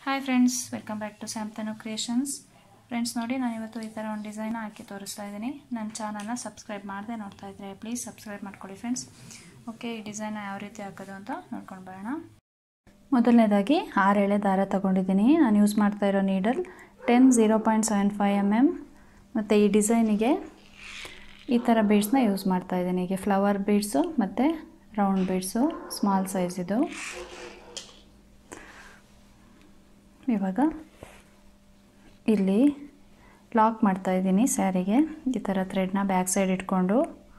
hi friends welcome back to ಸ್ಯಾಮ್ತನು creations friends ನೋಡಿ ನಾನು ಇವತ್ತು ಈ ಥರ ಒಂದು ಡಿಸೈನ್ ಹಾಕಿ ತೋರಿಸ್ತಾ ಇದ್ದೀನಿ ನನ್ನ ಚಾನಲ್ನ ಸಬ್ಸ್ಕ್ರೈಬ್ ಮಾಡದೆ ನೋಡ್ತಾ ಇದ್ದರೆ ಪ್ಲೀಸ್ ಸಬ್ಸ್ಕ್ರೈಬ್ ಮಾಡ್ಕೊಳ್ಳಿ ಫ್ರೆಂಡ್ಸ್ ಓಕೆ ಈ ಡಿಸೈನ್ ಯಾವ ರೀತಿ ಹಾಕೋದು ಅಂತ ನೋಡ್ಕೊಂಡು ಬರೋಣ ಮೊದಲನೇದಾಗಿ ಆರು ಎಳೆ ದಾರ ತಗೊಂಡಿದ್ದೀನಿ ನಾನು ಯೂಸ್ ಮಾಡ್ತಾ ಇರೋ needle ten zero point seven five M M ಮತ್ತು ಈ ಡಿಸೈನಿಗೆ ಈ ಥರ ಬೀಡ್ಸ್ನ ಯೂಸ್ ಮಾಡ್ತಾ ಇದ್ದೀನಿ ಹೀಗೆ ಫ್ಲವರ್ ಬೀಡ್ಸು ಮತ್ತು ರೌಂಡ್ ಬೀಡ್ಸು ಸ್ಮಾಲ್ ಸೈಜಿದು ಇವಾಗ ಇಲ್ಲಿ ಲಾಕ್ ಮಾಡ್ತಾ ಇದ್ದೀನಿ ಸ್ಯಾರಿಗೆ ಈ ಥರ ಥ್ರೆಡ್ನ ಬ್ಯಾಕ್ ಸೈಡ್ ಇಟ್ಕೊಂಡು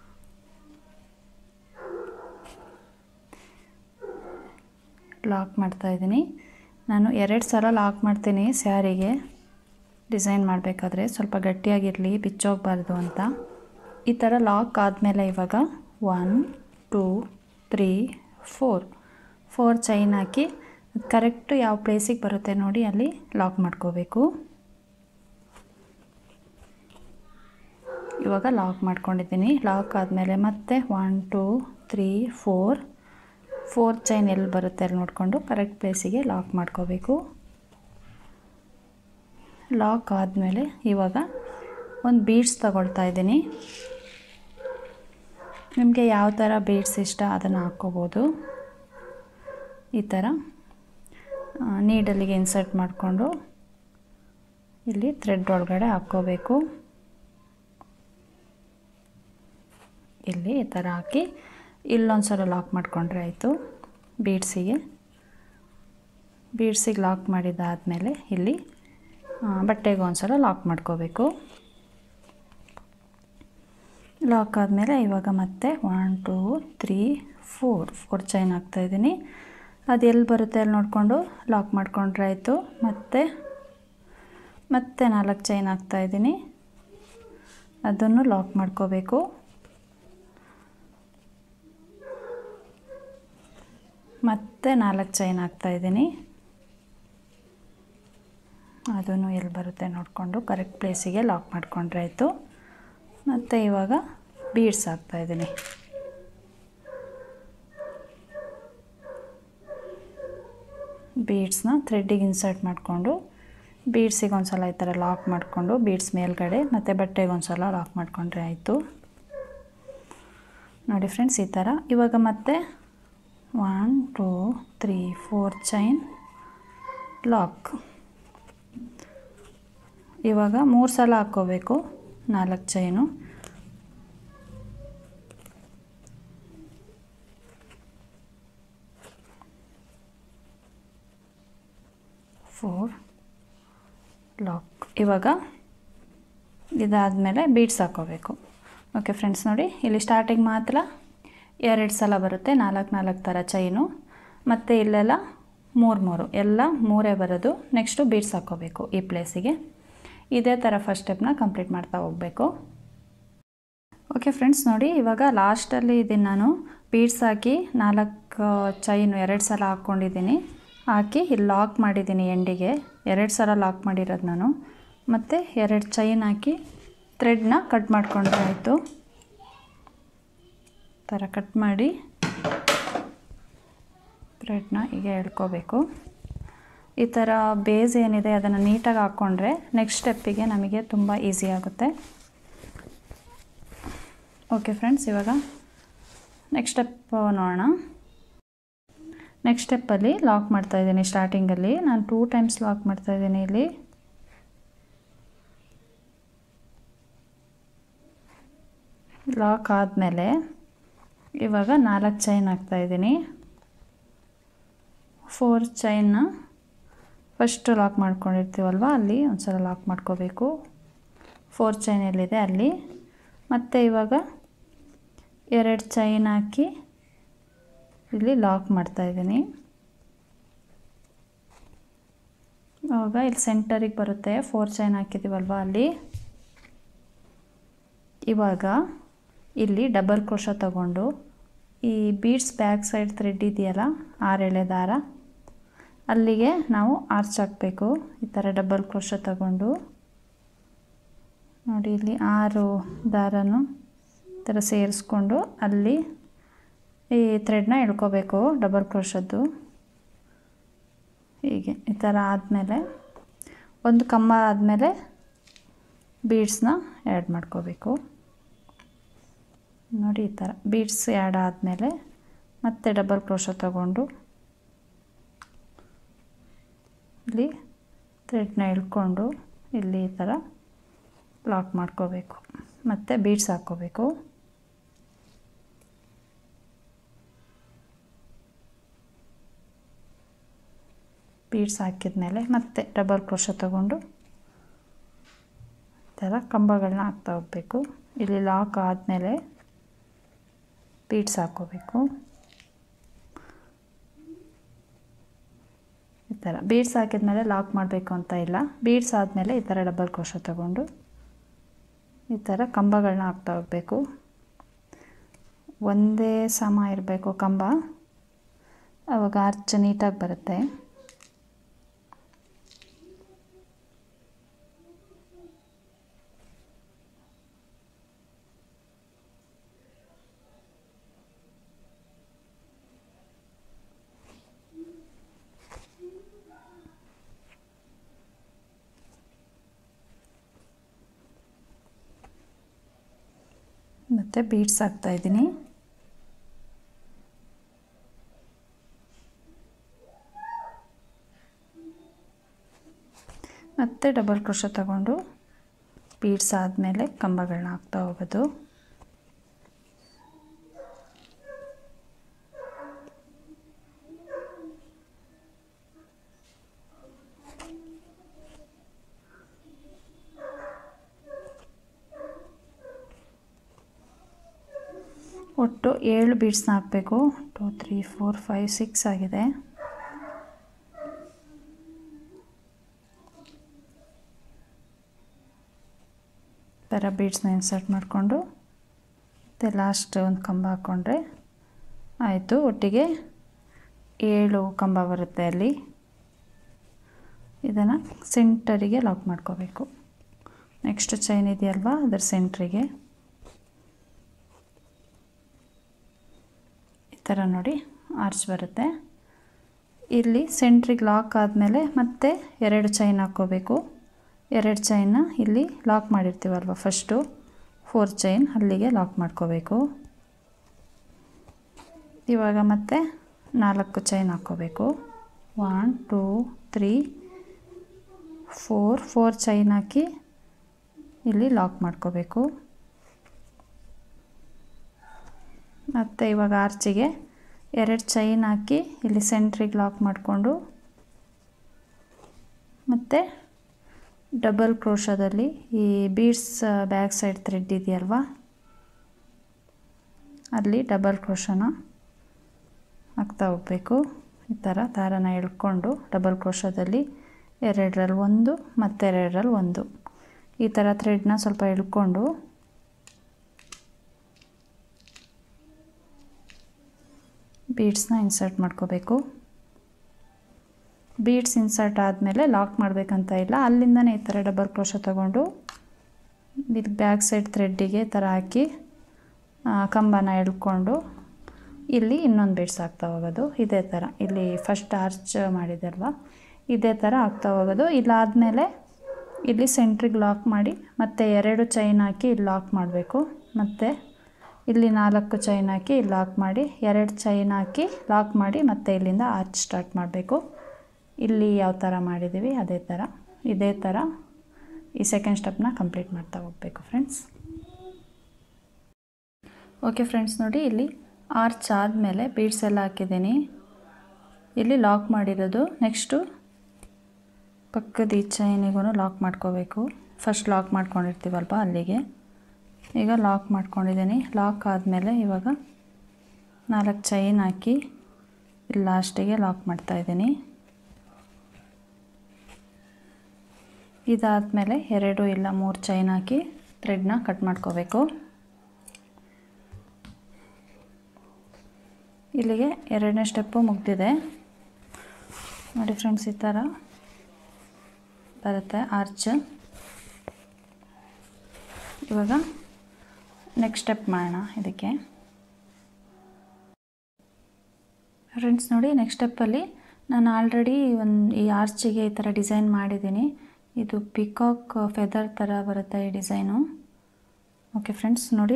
ಲಾಕ್ ಮಾಡ್ತಾ ಇದ್ದೀನಿ ನಾನು ಎರಡು ಸಲ ಲಾಕ್ ಮಾಡ್ತೀನಿ ಸ್ಯಾರಿಗೆ ಡಿಸೈನ್ ಮಾಡಬೇಕಾದ್ರೆ ಸ್ವಲ್ಪ ಗಟ್ಟಿಯಾಗಿರಲಿ ಬಿಚ್ಚೋಗಬಾರ್ದು ಅಂತ ಈ ಥರ ಲಾಕ್ ಆದಮೇಲೆ ಇವಾಗ one two three four four chain ಹಾಕಿ ಕರೆಕ್ಟು ಯಾವ ಪ್ಲೇಸಿಗೆ ಬರುತ್ತೆ ನೋಡಿ ಅಲ್ಲಿ ಲಾಕ್ ಮಾಡ್ಕೋಬೇಕು ಇವಾಗ ಲಾಕ್ ಮಾಡ್ಕೊಂಡಿದ್ದೀನಿ ಲಾಕ್ ಆದಮೇಲೆ ಮತ್ತೆ one two three four four chain ಎಲ್ಲಿ ಬರುತ್ತೆ ಅಲ್ಲಿ ನೋಡಿಕೊಂಡು ಕರೆಕ್ಟ್ ಪ್ಲೇಸಿಗೆ ಲಾಕ್ ಮಾಡ್ಕೋಬೇಕು ಲಾಕ್ ಆದಮೇಲೆ ಇವಾಗ ಒಂದು ಬೀಡ್ಸ್ ತಗೊಳ್ತಾ ಇದ್ದೀನಿ ನಿಮಗೆ ಯಾವ ಥರ ಬೀಡ್ಸ್ ಇಷ್ಟ ಅದನ್ನು ಹಾಕ್ಕೋಬೋದು ಈ ಥರ ನೀಡಲ್ಲಿಗೆ ಇನ್ಸರ್ಟ್ ಮಾಡಿಕೊಂಡು ಇಲ್ಲಿ ಥ್ರೆಡ್ ಒಳಗಡೆ ಹಾಕ್ಕೋಬೇಕು ಇಲ್ಲಿ ಈ ಥರ ಹಾಕಿ ಇಲ್ಲೊಂದು ಸಲ ಲಾಕ್ ಮಾಡಿಕೊಂಡ್ರೆ ಆಯಿತು ಬೀಡ್ಸಿಗೆ ಬೀಡ್ಸಿಗೆ ಲಾಕ್ ಮಾಡಿದ್ದಾದಮೇಲೆ ಇಲ್ಲಿ ಬಟ್ಟೆಗೆ ಒಂದು ಸಲ ಲಾಕ್ ಮಾಡ್ಕೋಬೇಕು ಲಾಕ್ ಆದಮೇಲೆ ಇವಾಗ ಮತ್ತೆ one two three four four chain ಹಾಕ್ತಾಯಿದ್ದೀನಿ ಅದು ಎಲ್ಲಿ ಬರುತ್ತೆ ಅಲ್ಲಿ ನೋಡಿಕೊಂಡು ಲಾಕ್ ಮಾಡ್ಕೊಂಡ್ರೆ ಆಯಿತು ಮತ್ತೆ ಮತ್ತೆ ನಾಲ್ಕು ಚೈನ್ ಹಾಕ್ತಾಯಿದ್ದೀನಿ ಅದನ್ನು ಲಾಕ್ ಮಾಡ್ಕೋಬೇಕು ಮತ್ತೆ ನಾಲ್ಕು ಚೈನ್ ಹಾಕ್ತಾಯಿದ್ದೀನಿ ಅದನ್ನು ಎಲ್ಲಿ ಬರುತ್ತೆ ನೋಡಿಕೊಂಡು ಕರೆಕ್ಟ್ ಪ್ಲೇಸಿಗೆ ಲಾಕ್ ಮಾಡ್ಕೊಂಡ್ರೆ ಆಯಿತು ಮತ್ತು ಇವಾಗ ಬೀಡ್ಸ್ ಹಾಕ್ತಾಯಿದ್ದೀನಿ ಬೀಡ್ಸ್ನ ಥ್ರೆಡ್ಡಿಗೆ ಇನ್ಸರ್ಟ್ ಮಾಡಿಕೊಂಡು ಬೀಡ್ಸಿಗೆ ಒಂದು ಸಲ ಈ ಥರ ಲಾಕ್ ಮಾಡಿಕೊಂಡು ಬೀಡ್ಸ್ ಮೇಲ್ಗಡೆ ಮತ್ತು ಬಟ್ಟೆಗೆ ಒಂದು ಸಲ ಲಾಕ್ ಮಾಡಿಕೊಂಡ್ರೆ ಆಯಿತು ನೋಡಿ ಫ್ರೆಂಡ್ಸ್ ಈ ಥರ ಇವಾಗ ಮತ್ತೆ one two three four chain lock ಇವಾಗ ಮೂರು ಸಲ ಹಾಕ್ಕೋಬೇಕು ನಾಲ್ಕು ಚೈನು ಫೋರ್ ಲಾಕ್ ಇವಾಗ ಇದಾದಮೇಲೆ ಬೀಡ್ಸ್ ಹಾಕ್ಕೋಬೇಕು ಓಕೆ ಫ್ರೆಂಡ್ಸ್ ನೋಡಿ ಇಲ್ಲಿ ಸ್ಟಾರ್ಟಿಂಗ್ ಮಾತ್ರ ಎರಡು ಸಲ ಬರುತ್ತೆ ನಾಲ್ಕು ನಾಲ್ಕು ಥರ ಚೈನು ಮತ್ತು ಇಲ್ಲೆಲ್ಲ ಮೂರು ಮೂರು ಎಲ್ಲ ಮೂರೇ ಬರೋದು ನೆಕ್ಸ್ಟು ಬೀಡ್ಸ್ ಹಾಕ್ಕೋಬೇಕು ಈ ಪ್ಲೇಸಿಗೆ ಇದೇ ಥರ ಫಸ್ಟ್ ಸ್ಟೆಪ್ನ ಕಂಪ್ಲೀಟ್ ಮಾಡ್ತಾ ಹೋಗಬೇಕು ಓಕೆ ಫ್ರೆಂಡ್ಸ್ ನೋಡಿ ಇವಾಗ ಲಾಸ್ಟಲ್ಲಿ ಇದನ್ನು ನಾನು ಬೀಡ್ಸ್ ಹಾಕಿ ನಾಲ್ಕು ಚೈನು ಎರಡು ಸಲ ಹಾಕ್ಕೊಂಡಿದ್ದೀನಿ ಹಾಕಿ ಇಲ್ಲಿ ಲಾಕ್ ಮಾಡಿದ್ದೀನಿ ಎಂಡಿಗೆ ಎರಡು ಸಲ ಲಾಕ್ ಮಾಡಿರೋದು ನಾನು ಮತ್ತು ಎರಡು ಚೈನ್ ಹಾಕಿ ಥ್ರೆಡ್ನ ಕಟ್ ಮಾಡ್ಕೊಂಡ್ರೆ ಆಯಿತು ಥರ ಕಟ್ ಮಾಡಿ ಥ್ರೆಡ್ನ ಈಗ ಎಳ್ಕೋಬೇಕು ಈ ಥರ ಬೇಸ್ ಏನಿದೆ ಅದನ್ನು ನೀಟಾಗಿ ಹಾಕ್ಕೊಂಡ್ರೆ ನೆಕ್ಸ್ಟ್ ಸ್ಟೆಪ್ಪಿಗೆ ನಮಗೆ ತುಂಬ ಈಸಿ ಆಗುತ್ತೆ ಓಕೆ ಫ್ರೆಂಡ್ಸ್ ಇವಾಗ ನೆಕ್ಸ್ಟ್ ಸ್ಟೆಪ್ ನೋಡೋಣ ನೆಕ್ಸ್ಟ್ ಸ್ಟೆಪ್ಪಲ್ಲಿ ಲಾಕ್ ಮಾಡ್ತಾಯಿದ್ದೀನಿ ಸ್ಟಾರ್ಟಿಂಗಲ್ಲಿ ನಾನು ಟೂ ಟೈಮ್ಸ್ ಲಾಕ್ ಮಾಡ್ತಾಯಿದ್ದೀನಿ ಇಲ್ಲಿ ಲಾಕ್ ಆದಮೇಲೆ ಇವಾಗ ನಾಲ್ಕು ಚೈನ್ ಹಾಕ್ತಾಯಿದ್ದೀನಿ ಫೋರ್ ಚೈನ್ನ ಫಸ್ಟು ಲಾಕ್ ಮಾಡ್ಕೊಂಡಿರ್ತೀವಲ್ವ ಅಲ್ಲಿ ಒಂದು ಸಲ ಲಾಕ್ ಮಾಡ್ಕೋಬೇಕು ಫೋರ್ ಚೈನ್ ಎಲ್ಲಿದೆ ಅಲ್ಲಿ ಮತ್ತು ಇವಾಗ ಎರಡು ಚೈನ್ ಹಾಕಿ ಇಲ್ಲಿ ಲಾಕ್ ಮಾಡ್ತಾಯಿದ್ದೀನಿ ಆವಾಗ ಇಲ್ಲಿ ಸೆಂಟರಿಗೆ ಬರುತ್ತೆ ಫೋರ್ ಚೈನ್ ಹಾಕಿದ್ದೀವಲ್ವ ಅಲ್ಲಿ ಇವಾಗ ಇಲ್ಲಿ ಡಬಲ್ ಕ್ರೋಶ ತಗೊಂಡು ಈ ಬೀಡ್ಸ್ ಬ್ಯಾಕ್ ಸೈಡ್ ಥ್ರೆಡ್ ಇದೆಯಲ್ಲ ಆರೆಳೆ ದಾರ ಅಲ್ಲಿಗೆ ನಾವು ಆರ್ಚ್ ಹಾಕಬೇಕು ಈ ಥರ ಡಬಲ್ ಕ್ರೋಶ ತಗೊಂಡು ನೋಡಿ ಇಲ್ಲಿ ಆರು ದಾರನು ಈ ಥರ ಸೇರಿಸ್ಕೊಂಡು ಅಲ್ಲಿ ಈ ಥ್ರೆಡ್ನ ಎಳ್ಕೋಬೇಕು ಡಬಲ್ ಕ್ರೋಶದ್ದು ಹೀಗೆ ಈ ಥರ ಆದಮೇಲೆ ಒಂದು ಕಂಬ ಆದಮೇಲೆ ಬೀಡ್ಸ್ನ ಆ್ಯಡ್ ಮಾಡ್ಕೋಬೇಕು ನೋಡಿ ಈ ಥರ ಬೀಡ್ಸ್ ಆ್ಯಡ್ ಆದಮೇಲೆ ಮತ್ತೆ ಡಬಲ್ ಕ್ರೋಶ ತಗೊಂಡು ಇಲ್ಲಿ ಥ್ರೆಡ್ನ ಇಳ್ಕೊಂಡು ಇಲ್ಲಿ ಈ ಥರ ಲಾಕ್ ಮಾಡ್ಕೋಬೇಕು ಮತ್ತು ಬೀಡ್ಸ್ ಹಾಕ್ಕೋಬೇಕು ಬೀಡ್ಸ್ ಹಾಕಿದ್ಮೇಲೆ ಮತ್ತೆ ಡಬಲ್ ಕ್ರೋಶ ತಗೊಂಡು ಈ ಥರ ಕಂಬಗಳನ್ನ ಹಾಕ್ತಾ ಹೋಗಬೇಕು ಇಲ್ಲಿ ಲಾಕ್ ಆದಮೇಲೆ ಬೀಡ್ಸ್ ಹಾಕ್ಕೋಬೇಕು ಈ ಥರ ಬೀಡ್ಸ್ ಹಾಕಿದ್ಮೇಲೆ ಲಾಕ್ ಮಾಡಬೇಕು ಅಂತ ಇಲ್ಲ ಬೀಡ್ಸ್ ಆದಮೇಲೆ ಈ ಥರ ಡಬಲ್ ಕ್ರೋಶ ತಗೊಂಡು ಈ ಥರ ಕಂಬಗಳನ್ನ ಹಾಕ್ತಾ ಹೋಗಬೇಕು ಒಂದೇ ಸಮ ಇರಬೇಕು ಕಂಬ ಅವಾಗ ಆರ್ಚ್ ನೀಟಾಗಿ ಬರುತ್ತೆ ಮತ್ತು ಬೀಡ್ಸ್ ಹಾಕ್ತಾಯಿದ್ದೀನಿ ಮತ್ತು ಡಬಲ್ ಕ್ರೋಶ ತಗೊಂಡು ಬೀಡ್ಸ್ ಆದಮೇಲೆ ಕಂಬಗಳನ್ನ ಹಾಕ್ತಾ ಹೋಗೋದು ಒಟ್ಟು ಏಳು ಬೀಡ್ಸ್ನ ಹಾಕಬೇಕು two three four five six ಆಗಿದೆ ಥರ ಬೀಡ್ಸ್ನ ಇನ್ಸರ್ಟ್ ಮಾಡಿಕೊಂಡು ಮತ್ತು ಲಾಸ್ಟ್ ಒಂದು ಕಂಬ ಹಾಕ್ಕೊಂಡ್ರೆ ಆಯಿತು ಒಟ್ಟಿಗೆ ಏಳು ಕಂಬ ಬರುತ್ತೆ ಅಲ್ಲಿ ಇದನ್ನು ಸೆಂಟರಿಗೆ ಲಾಕ್ ಮಾಡ್ಕೋಬೇಕು ನೆಕ್ಸ್ಟ್ ಚೈನ್ ಇದೆಯಲ್ವಾ ಅದರ ಸೆಂಟ್ರಿಗೆ ಈ ಥರ ನೋಡಿ ಆರ್ಚ್ ಬರುತ್ತೆ ಇಲ್ಲಿ ಸೆಂಟ್ರಿಗೆ ಲಾಕ್ ಆದಮೇಲೆ ಮತ್ತೆ ಎರಡು ಚೈನ್ ಹಾಕ್ಕೋಬೇಕು ಎರಡು ಚೈನ್ನ ಇಲ್ಲಿ ಲಾಕ್ ಮಾಡಿರ್ತೀವಲ್ವ ಫಸ್ಟು ಫೋರ್ ಚೈನ್ ಅಲ್ಲಿಗೆ ಲಾಕ್ ಮಾಡ್ಕೋಬೇಕು ಇವಾಗ ಮತ್ತೆ ನಾಲ್ಕು ಚೈನ್ ಹಾಕ್ಕೋಬೇಕು one two three four four chain ಹಾಕಿ ಇಲ್ಲಿ ಲಾಕ್ ಮಾಡ್ಕೋಬೇಕು ಮತ್ತು ಇವಾಗ ಆರ್ಚಿಗೆ ಎರಡು ಚೈನ್ ಹಾಕಿ ಇಲ್ಲಿ ಸೆಂಟ್ರಿಗೆ ಲಾಕ್ ಮಾಡಿಕೊಂಡು ಮತ್ತು ಡಬಲ್ ಕ್ರೋಶದಲ್ಲಿ ಈ ಬೀಡ್ಸ್ ಬ್ಯಾಕ್ ಸೈಡ್ ಥ್ರೆಡ್ ಇದೆಯಲ್ವಾ ಅಲ್ಲಿ ಡಬಲ್ ಕ್ರೋಶನ ಹಾಕ್ತಾ ಹೋಗಬೇಕು ಈ ಥರ ದಾರನ ಎಳ್ಕೊಂಡು ಡಬಲ್ ಕ್ರೋಶದಲ್ಲಿ ಎರಡರಲ್ಲಿ ಒಂದು ಮತ್ತು ಎರಡರಲ್ಲಿ ಒಂದು ಈ ಥರ ಥ್ರೆಡ್ನ ಸ್ವಲ್ಪ ಎಳ್ಕೊಂಡು ಬೀಡ್ಸ್ನ ಇನ್ಸರ್ಟ್ ಮಾಡ್ಕೋಬೇಕು ಬೀಡ್ಸ್ ಇನ್ಸರ್ಟ್ ಆದಮೇಲೆ ಲಾಕ್ ಮಾಡಬೇಕಂತ ಇಲ್ಲ ಅಲ್ಲಿಂದನೇ ಈ ಥರ ಡಬಲ್ ಕ್ರೋಶ ತಗೊಂಡು ಇದು ಬ್ಯಾಕ್ ಸೈಡ್ ಥ್ರೆಡ್ಡಿಗೆ ಈ ಥರ ಹಾಕಿ ಕಂಬನ ಎಳ್ಕೊಂಡು ಇಲ್ಲಿ ಇನ್ನೊಂದು ಬೀಡ್ಸ್ ಹಾಕ್ತಾ ಹೋಗೋದು ಇದೇ ಥರ ಇಲ್ಲಿ ಫಸ್ಟ್ ಆರ್ಚ್ ಮಾಡಿದಲ್ವ ಇದೇ ಥರ ಹಾಕ್ತಾ ಹೋಗೋದು ಇಲ್ಲಾದಮೇಲೆ ಇಲ್ಲಿ ಸೆಂಟ್ರಿಗೆ ಲಾಕ್ ಮಾಡಿ ಮತ್ತು ಎರಡು ಚೈನ್ ಹಾಕಿ ಇಲ್ಲಿ ಲಾಕ್ ಮಾಡಬೇಕು ಮತ್ತು ಇಲ್ಲಿ ನಾಲ್ಕು ಚೈನ್ ಹಾಕಿ ಇಲ್ಲಿ ಲಾಕ್ ಮಾಡಿ ಎರಡು ಚೈನ್ ಹಾಕಿ ಲಾಕ್ ಮಾಡಿ ಮತ್ತು ಇಲ್ಲಿಂದ ಆರ್ಚ್ ಸ್ಟಾರ್ಟ್ ಮಾಡಬೇಕು ಇಲ್ಲಿ ಯಾವ ಥರ ಮಾಡಿದ್ದೀವಿ ಅದೇ ಥರ ಇದೇ ಥರ ಈ ಸೆಕೆಂಡ್ ಸ್ಟೆಪ್ನ ಕಂಪ್ಲೀಟ್ ಮಾಡ್ತಾ ಹೋಗಬೇಕು ಫ್ರೆಂಡ್ಸ್ ಓಕೆ ಫ್ರೆಂಡ್ಸ್ ನೋಡಿ ಇಲ್ಲಿ ಆರ್ಚ್ ಆದಮೇಲೆ ಬೀಡ್ಸ್ ಎಲ್ಲ ಹಾಕಿದ್ದೀನಿ ಇಲ್ಲಿ ಲಾಕ್ ಮಾಡಿರೋದು ನೆಕ್ಸ್ಟು ಪಕ್ಕದ ಈ ಚೈನಿಗೂ ಲಾಕ್ ಮಾಡ್ಕೋಬೇಕು ಫಸ್ಟ್ ಲಾಕ್ ಮಾಡ್ಕೊಂಡಿರ್ತೀವಲ್ವ ಅಲ್ಲಿಗೆ ಈಗ ಲಾಕ್ ಮಾಡ್ಕೊಂಡಿದ್ದೀನಿ ಲಾಕ್ ಆದಮೇಲೆ ಇವಾಗ ನಾಲ್ಕು ಚೈನ್ ಹಾಕಿ ಇಲ್ಲಿ ಲಾಸ್ಟಿಗೆ ಲಾಕ್ ಮಾಡ್ತಾಯಿದ್ದೀನಿ ಇದಾದಮೇಲೆ ಎರಡು ಇಲ್ಲ ಮೂರು ಚೈನ್ ಹಾಕಿ ಥ್ರೆಡ್ನ ಕಟ್ ಮಾಡ್ಕೋಬೇಕು ಇಲ್ಲಿಗೆ ಎರಡನೇ ಸ್ಟೆಪ್ಪು ಮುಗ್ದಿದೆ ನೋಡಿ ಫ್ರೆಂಡ್ಸ್ ಈ ಥರ ಬರುತ್ತೆ ಆರ್ಚ್ ಇವಾಗ ನೆಕ್ಸ್ಟ್ ಸ್ಟೆಪ್ ಮಾಡೋಣ ಇದಕ್ಕೆ ಫ್ರೆಂಡ್ಸ್ ನೋಡಿ ನೆಕ್ಸ್ಟ್ ಸ್ಟೆಪ್ಪಲ್ಲಿ ನಾನು ಆಲ್ರೆಡಿ ಒಂದು ಈ ಆರ್ಚಿಗೆ ಈ ಥರ ಡಿಸೈನ್ ಮಾಡಿದ್ದೀನಿ ಇದು ಪಿಕಾಕ್ ಫೆದರ್ ಥರ ಬರುತ್ತೆ ಈ ಡಿಸೈನು ಓಕೆ ಫ್ರೆಂಡ್ಸ್ ನೋಡಿ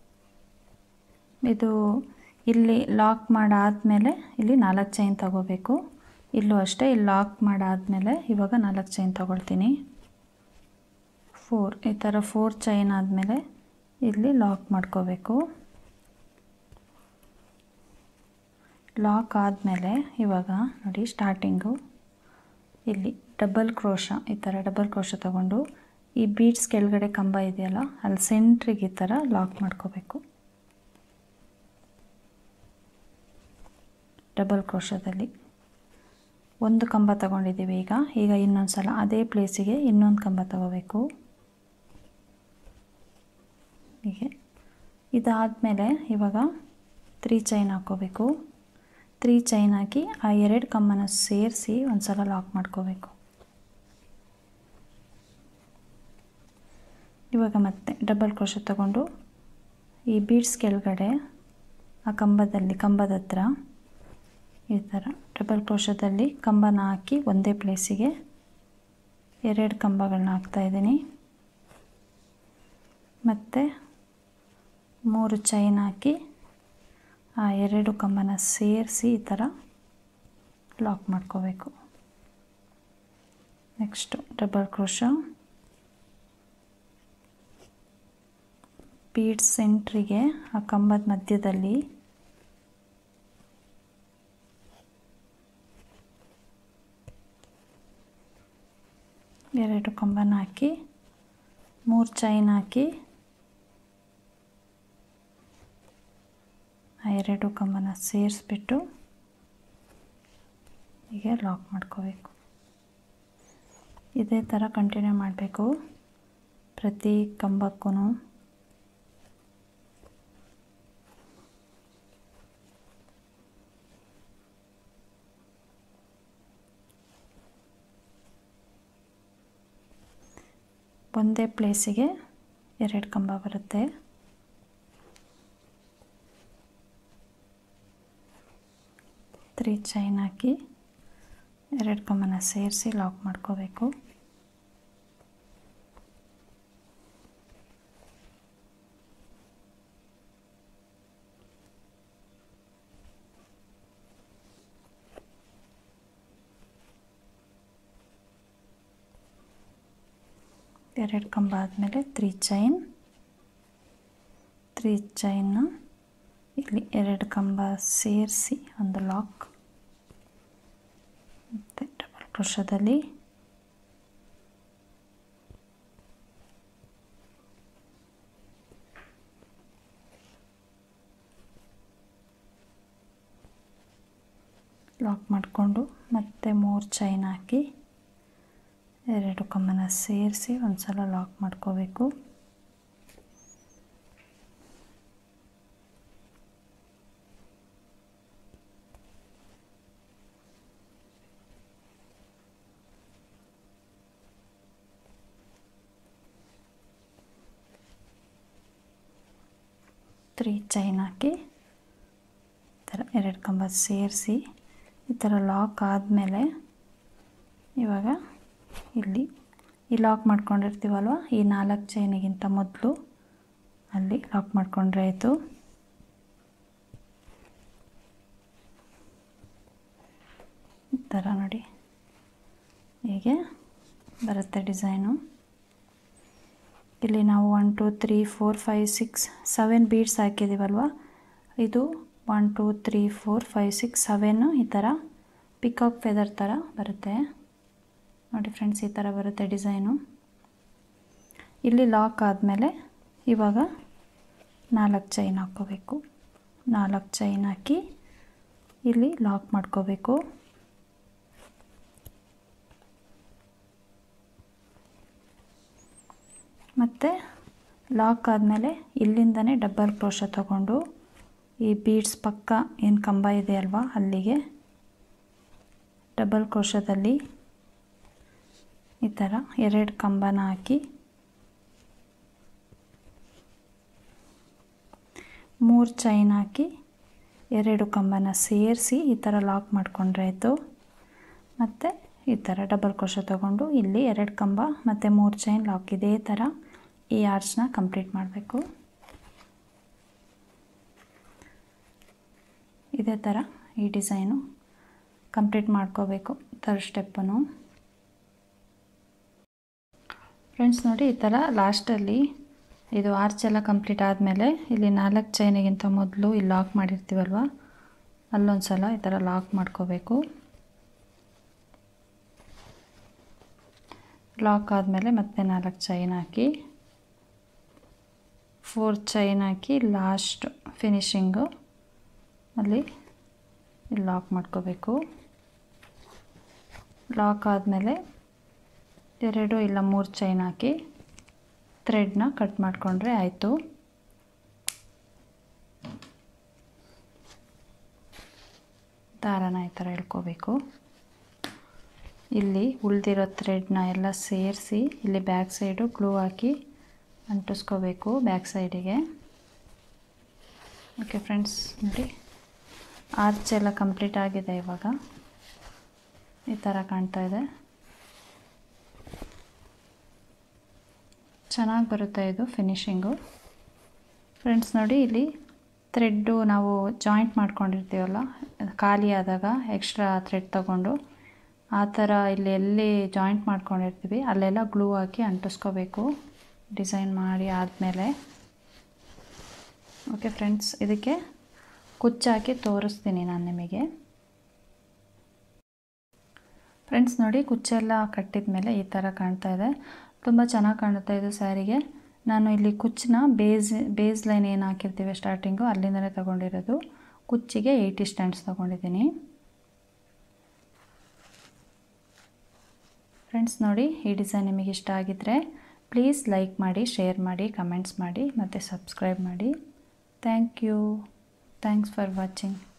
ಇದು ಇಲ್ಲಿ ಲಾಕ್ ಮಾಡಾದಮೇಲೆ ಇಲ್ಲಿ ನಾಲ್ಕು ಚೈನ್ ತಗೋಬೇಕು ಇಲ್ಲೂ ಅಷ್ಟೇ ಇಲ್ಲಿ ಲಾಕ್ ಮಾಡಾದಮೇಲೆ ಇವಾಗ ನಾಲ್ಕು ಚೈನ್ ತಗೊಳ್ತೀನಿ ಫೋರ್ ಈ ಥರ ಫೋರ್ ಚೈನ್ ಆದಮೇಲೆ ಇಲ್ಲಿ ಲಾಕ್ ಮಾಡ್ಕೋಬೇಕು ಲಾಕ್ ಆದಮೇಲೆ ಇವಾಗ ನೋಡಿ ಸ್ಟಾರ್ಟಿಂಗು ಇಲ್ಲಿ ಡಬಲ್ ಕ್ರೋಶ ಈ ಥರ ಡಬಲ್ ಕ್ರೋಶ ತಗೊಂಡು ಈ ಬೀಡ್ಸ್ ಕೆಳಗಡೆ ಕಂಬ ಇದೆಯಲ್ಲ ಅಲ್ಲಿ ಸೆಂಟ್ರಿಗೆ ಈ ಥರ ಲಾಕ್ ಮಾಡ್ಕೋಬೇಕು ಡಬಲ್ ಕ್ರೋಶದಲ್ಲಿ ಒಂದು ಕಂಬ ತಗೊಂಡಿದ್ದೀವಿ ಈಗ ಈಗ ಇನ್ನೊಂದು ಸಲ ಅದೇ ಪ್ಲೇಸಿಗೆ ಇನ್ನೊಂದು ಕಂಬ ತಗೋಬೇಕು ಹೀಗೆ ಇದಾದಮೇಲೆ ಇವಾಗ ತ್ರೀ ಚೈನ್ ಹಾಕ್ಕೋಬೇಕು ತ್ರೀ ಚೈನ್ ಹಾಕಿ ಆ ಎರಡು ಕಂಬನ ಸೇರಿಸಿ ಒಂದು ಸಲ ಲಾಕ್ ಮಾಡ್ಕೋಬೇಕು ಇವಾಗ ಮತ್ತೆ ಡಬಲ್ ಕ್ರೋಶ ತಗೊಂಡು ಈ ಬೀಡ್ಸ್ ಕೆಳಗಡೆ ಆ ಕಂಬದಲ್ಲಿ ಕಂಬದ ಹತ್ರ ಈ ಥರ ಡಬಲ್ ಕ್ರೋಶದಲ್ಲಿ ಕಂಬನ ಹಾಕಿ ಒಂದೇ ಪ್ಲೇಸಿಗೆ ಎರಡು ಕಂಬಗಳನ್ನ ಹಾಕ್ತಾಯಿದ್ದೀನಿ ಮತ್ತು ಮೂರು ಚೈನ್ ಹಾಕಿ ಆ ಎರಡು ಕಂಬನ ಸೇರಿಸಿ ಈ ಥರ ಲಾಕ್ ಮಾಡ್ಕೋಬೇಕು ನೆಕ್ಸ್ಟು ಡಬಲ್ ಕ್ರೋಶ ಬೀಡ್ಸ್ ಸೆಂಟ್ರಿಗೆ ಆ ಕಂಬದ ಮಧ್ಯದಲ್ಲಿ ಎರಡು ಕಂಬನ ಹಾಕಿ ಮೂರು ಚೈನ್ ಹಾಕಿ ಆ ಎರಡು ಕಂಬನ ಸೇರಿಸ್ಬಿಟ್ಟು ಹೀಗೆ ಲಾಕ್ ಮಾಡ್ಕೋಬೇಕು ಇದೇ ಥರ ಕಂಟಿನ್ಯೂ ಮಾಡಬೇಕು ಪ್ರತಿ ಕಂಬಕ್ಕೂ ಒಂದೇ ಪ್ಲೇಸಿಗೆ ಎರಡು ಕಂಬ ಬರುತ್ತೆ ತ್ರೀ ಚೈನ್ ಹಾಕಿ ಎರಡು ಕಂಬನ ಸೇರಿಸಿ ಲಾಕ್ ಮಾಡ್ಕೋಬೇಕು ಎರಡು ಕಂಬ ಆದಮೇಲೆ ತ್ರೀ ಚೈನ್ ತ್ರೀ ಚೈನ್ನ ಇಲ್ಲಿ ಎರಡು ಕಂಬ ಸೇರಿಸಿ ಒಂದು ಲಾಕ್ ಮತ್ತು ಡಬಲ್ ಕ್ರೋಶದಲ್ಲಿ ಲಾಕ್ ಮಾಡಿಕೊಂಡು ಮತ್ತೆ ಮೂರು ಚೈನ್ ಹಾಕಿ ಎರಡು ಕಂಬನ ಸೇರಿಸಿ ಒಂದು ಸಲ ಲಾಕ್ ಮಾಡ್ಕೋಬೇಕು ತ್ರೀ ಚೈನ್ ಹಾಕಿ ಈ ಥರ ಎರಡು ಕಂಬ ಸೇರಿಸಿ ಈ ಥರ ಲಾಕ್ ಆದಮೇಲೆ ಇವಾಗ ಇಲ್ಲಿ ಈ ಲಾಕ್ ಮಾಡ್ಕೊಂಡಿರ್ತೀವಲ್ವ ಈ ನಾಲ್ಕು ಚೈನಿಗಿಂತ ಮೊದಲು ಅಲ್ಲಿ ಲಾಕ್ ಮಾಡ್ಕೊಂಡ್ರೆ ಆಯಿತು ಈ ಥರ ನೋಡಿ ಹೀಗೆ ಬರುತ್ತೆ ಡಿಸೈನು ಇಲ್ಲಿ ನಾವು one two three four five six seven beads ಹಾಕಿದ್ದೀವಲ್ವ ಇದು one two three four five six seven ಈ ಥರ ಪಿಕಾಕ್ ಫೆದರ್ ಥರ ಬರುತ್ತೆ ನೋಡಿ ಫ್ರೆಂಡ್ಸ್ ಈ ಥರ ಬರುತ್ತೆ ಡಿಸೈನು ಇಲ್ಲಿ ಲಾಕ್ ಆದಮೇಲೆ ಇವಾಗ ನಾಲ್ಕು ಚೈನ್ ಹಾಕ್ಕೋಬೇಕು ನಾಲ್ಕು ಚೈನ್ ಹಾಕಿ ಇಲ್ಲಿ ಲಾಕ್ ಮಾಡ್ಕೋಬೇಕು ಮತ್ತು ಲಾಕ್ ಆದಮೇಲೆ ಇಲ್ಲಿಂದನೇ ಡಬ್ಬಲ್ ಕ್ರೋಶ ತಗೊಂಡು ಈ ಬೀಡ್ಸ್ ಪಕ್ಕ ಏನು ಕಂಬ ಇದೆ ಅಲ್ವಾ ಅಲ್ಲಿಗೆ ಡಬಲ್ ಕ್ರೋಶದಲ್ಲಿ ಈ ಥರ ಎರಡು ಕಂಬನ ಹಾಕಿ ಮೂರು ಚೈನ್ ಹಾಕಿ ಎರಡು ಕಂಬನ ಸೇರಿಸಿ ಈ ಥರ ಲಾಕ್ ಮಾಡ್ಕೊಂಡ್ರೆ ಆಯಿತು ಮತ್ತು ಈ ಥರ ಡಬಲ್ ಕ್ರೋಶ ತೊಗೊಂಡು ಇಲ್ಲಿ ಎರಡು ಕಂಬ ಮತ್ತು ಮೂರು ಚೈನ್ ಲಾಕ್ ಇದೇ ಥರ ಈ ಆರ್ಚ್ನ ಕಂಪ್ಲೀಟ್ ಮಾಡಬೇಕು ಇದೇ ಥರ ಈ ಡಿಸೈನು ಕಂಪ್ಲೀಟ್ ಮಾಡ್ಕೋಬೇಕು ಥರ್ಡ್ ಸ್ಟೆಪ್ಪನ್ನು ಫ್ರೆಂಡ್ಸ್ ನೋಡಿ ಈ ಥರ ಲಾಸ್ಟಲ್ಲಿ ಇದು ಆರ್ಚ್ ಎಲ್ಲ ಕಂಪ್ಲೀಟ್ ಆದಮೇಲೆ ಇಲ್ಲಿ ನಾಲ್ಕು ಚೈನಿಗಿಂತ ಮೊದಲು ಇಲ್ಲಿ ಲಾಕ್ ಮಾಡಿರ್ತೀವಲ್ವ ಅಲ್ಲೊಂದು ಸಲ ಈ ಥರ ಲಾಕ್ ಮಾಡ್ಕೋಬೇಕು ಲಾಕ್ ಆದಮೇಲೆ ಮತ್ತೆ ನಾಲ್ಕು ಚೈನ್ ಹಾಕಿ ಫೋರ್ ಚೈನ್ ಹಾಕಿ ಲಾಸ್ಟ್ ಫಿನಿಶಿಂಗು ಅಲ್ಲಿ ಇಲ್ಲಿ ಲಾಕ್ ಮಾಡ್ಕೋಬೇಕು ಲಾಕ್ ಆದಮೇಲೆ ಎರಡು ಇಲ್ಲ ಮೂರು ಚೈನ್ ಹಾಕಿ ಥ್ರೆಡ್ನ ಕಟ್ ಮಾಡಿಕೊಂಡ್ರೆ ಆಯಿತು ದಾರನ ಈ ಥರ ಎಳ್ಕೋಬೇಕು ಇಲ್ಲಿ ಉಳಿದಿರೋ ಥ್ರೆಡ್ನ ಎಲ್ಲ ಸೇರಿಸಿ ಇಲ್ಲಿ ಬ್ಯಾಕ್ ಸೈಡು ಗ್ಲೂ ಹಾಕಿ ಅಂಟಿಸ್ಕೋಬೇಕು ಬ್ಯಾಕ್ ಸೈಡಿಗೆ ಓಕೆ ಫ್ರೆಂಡ್ಸ್ ನೋಡಿ ಆರ್ಚ್ ಎಲ್ಲ ಕಂಪ್ಲೀಟ್ ಆಗಿದೆ ಇವಾಗ ಈ ಥರ ಕಾಣ್ತಾ ಇದೆ ಚೆನ್ನಾಗಿ ಬರುತ್ತೆ ಇದು ಫಿನಿಶಿಂಗು ಫ್ರೆಂಡ್ಸ್ ನೋಡಿ ಇಲ್ಲಿ ಥ್ರೆಡ್ಡು ನಾವು ಜಾಯಿಂಟ್ ಮಾಡ್ಕೊಂಡಿರ್ತೀವಲ್ಲ ಖಾಲಿ ಆದಾಗ ಎಕ್ಸ್ಟ್ರಾ ಥ್ರೆಡ್ ತಗೊಂಡು ಆ ಥರ ಇಲ್ಲಿ ಎಲ್ಲಿ ಜಾಯಿಂಟ್ ಮಾಡ್ಕೊಂಡಿರ್ತೀವಿ ಅಲ್ಲೆಲ್ಲ ಗ್ಲೂ ಹಾಕಿ ಅಂಟಿಸ್ಕೋಬೇಕು ಡಿಸೈನ್ ಮಾಡಿ ಆದಮೇಲೆ ಓಕೆ ಫ್ರೆಂಡ್ಸ್ ಇದಕ್ಕೆ ಕುಚ್ಚಾಕಿ ತೋರಿಸ್ತೀನಿ ನಾನು ನಿಮಗೆ ಫ್ರೆಂಡ್ಸ್ ನೋಡಿ ಕುಚ್ಚೆಲ್ಲ ಕಟ್ಟಿದ ಮೇಲೆ ಈ ಥರ ಕಾಣ್ತಾ ಇದೆ ತುಂಬ ಚೆನ್ನಾಗಿ ಕಾಣುತ್ತೆ ಇದು ಸ್ಯಾರಿಗೆ ನಾನು ಇಲ್ಲಿ ಕುಚ್ಚನ್ನ ಬೇಸ್ ಬೇಸ್ ಲೈನ್ ಏನು ಹಾಕಿರ್ತೀವಿ ಸ್ಟಾರ್ಟಿಂಗು ಅಲ್ಲಿಂದಲೇ ತೊಗೊಂಡಿರೋದು ಕುಚ್ಚಿಗೆ ಏಯ್ಟಿ ಸ್ಟ್ಯಾಂಡ್ಸ್ ತೊಗೊಂಡಿದ್ದೀನಿ ಫ್ರೆಂಡ್ಸ್ ನೋಡಿ ಈ ಡಿಸೈನ್ ನಿಮಗೆ ಇಷ್ಟ ಆಗಿದ್ದರೆ ಪ್ಲೀಸ್ ಲೈಕ್ ಮಾಡಿ ಶೇರ್ ಮಾಡಿ ಕಮೆಂಟ್ಸ್ ಮಾಡಿ ಮತ್ತು ಸಬ್ಸ್ಕ್ರೈಬ್ ಮಾಡಿ thank you thanks for watching